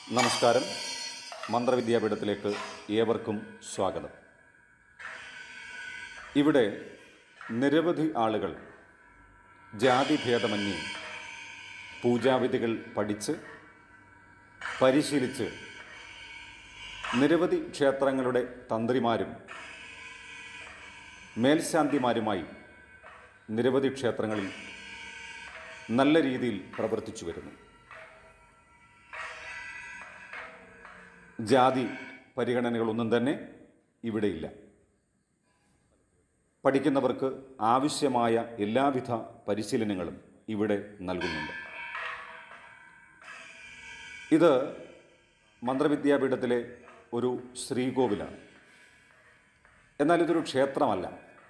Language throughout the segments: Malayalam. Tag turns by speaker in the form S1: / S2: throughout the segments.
S1: നമസ്കാരം മന്ത്രവിദ്യാപീഠത്തിലേക്ക് ഏവർക്കും സ്വാഗതം ഇവിടെ നിരവധി ആളുകൾ ജാതിഭേദമന്യേ പൂജാവിധികൾ പഠിച്ച് പരിശീലിച്ച് നിരവധി ക്ഷേത്രങ്ങളുടെ തന്ത്രിമാരും മേൽശാന്തിമാരുമായി നിരവധി ക്ഷേത്രങ്ങളിൽ നല്ല രീതിയിൽ പ്രവർത്തിച്ചു വരുന്നു ജാതി പരിഗണനകളൊന്നും തന്നെ ഇവിടെയില്ല പഠിക്കുന്നവർക്ക് ആവശ്യമായ എല്ലാവിധ പരിശീലനങ്ങളും ഇവിടെ നൽകുന്നുണ്ട് ഇത് മന്ത്രവിദ്യാപീഠത്തിലെ ഒരു ശ്രീകോവിലാണ് എന്നാൽ ഇതൊരു ക്ഷേത്രമല്ല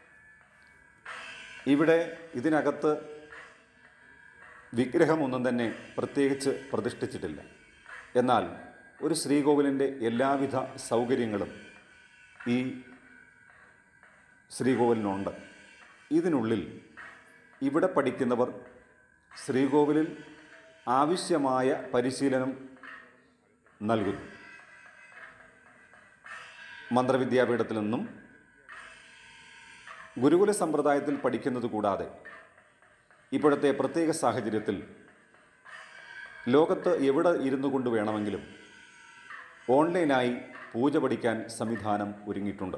S1: ഇവിടെ ഇതിനകത്ത് വിഗ്രഹമൊന്നും തന്നെ പ്രത്യേകിച്ച് പ്രതിഷ്ഠിച്ചിട്ടില്ല എന്നാൽ ഒരു ശ്രീകോവിലിൻ്റെ എല്ലാവിധ സൗകര്യങ്ങളും ഈ ശ്രീകോവിലിനുണ്ട് ഇതിനുള്ളിൽ ഇവിടെ പഠിക്കുന്നവർ ശ്രീകോവിലിൽ ആവശ്യമായ പരിശീലനം നൽകുന്നു മന്ത്രവിദ്യാപീഠത്തിൽ നിന്നും ഗുരുകുല സമ്പ്രദായത്തിൽ പഠിക്കുന്നത് കൂടാതെ ഇപ്പോഴത്തെ പ്രത്യേക സാഹചര്യത്തിൽ ലോകത്ത് എവിടെ ഇരുന്നു കൊണ്ട് വേണമെങ്കിലും ഓൺലൈനായി പൂജ പഠിക്കാൻ സംവിധാനം ഒരുങ്ങിയിട്ടുണ്ട്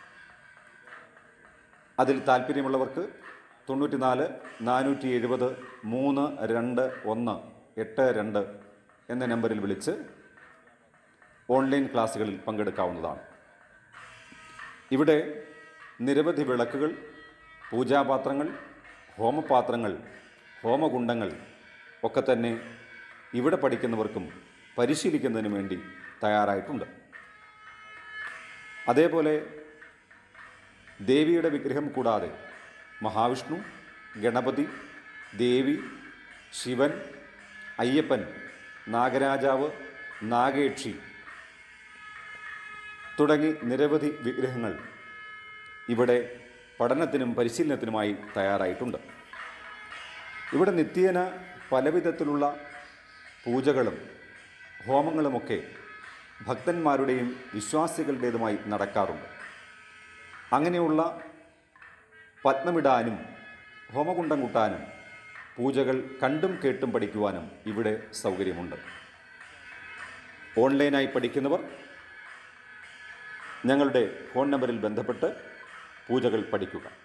S1: അതിൽ താല്പര്യമുള്ളവർക്ക് തൊണ്ണൂറ്റിനാല് നാനൂറ്റി എഴുപത് മൂന്ന് രണ്ട് ഒന്ന് എട്ട് രണ്ട് എന്ന നമ്പറിൽ വിളിച്ച് ഓൺലൈൻ ക്ലാസ്സുകളിൽ പങ്കെടുക്കാവുന്നതാണ് ഇവിടെ നിരവധി വിളക്കുകൾ പൂജാപാത്രങ്ങൾ ഹോമപാത്രങ്ങൾ ഹോമകുണ്ടങ്ങൾ ഒക്കെ തന്നെ ഇവിടെ പഠിക്കുന്നവർക്കും പരിശീലിക്കുന്നതിന് വേണ്ടി തയ്യാറായിട്ടുണ്ട് അതേപോലെ ദേവിയുടെ വിഗ്രഹം കൂടാതെ മഹാവിഷ്ണു ഗണപതി ദേവി ശിവൻ അയ്യപ്പൻ നാഗരാജാവ് നാഗേക്ഷി തുടങ്ങി നിരവധി വിഗ്രഹങ്ങൾ ഇവിടെ പഠനത്തിനും പരിശീലനത്തിനുമായി തയ്യാറായിട്ടുണ്ട് ഇവിടെ നിത്യേന പലവിധത്തിലുള്ള പൂജകളും ഹോമങ്ങളുമൊക്കെ ഭക്തന്മാരുടെയും വിശ്വാസികളുടേതുമായി നടക്കാറുണ്ട് അങ്ങനെയുള്ള പത്മമിടാനും ഹോമകുണ്ടം കൂട്ടാനും പൂജകൾ കണ്ടും കേട്ടും പഠിക്കുവാനും ഇവിടെ സൗകര്യമുണ്ട് ഓൺലൈനായി പഠിക്കുന്നവർ ഞങ്ങളുടെ ഫോൺ നമ്പറിൽ ബന്ധപ്പെട്ട് പൂജകൾ പഠിക്കുക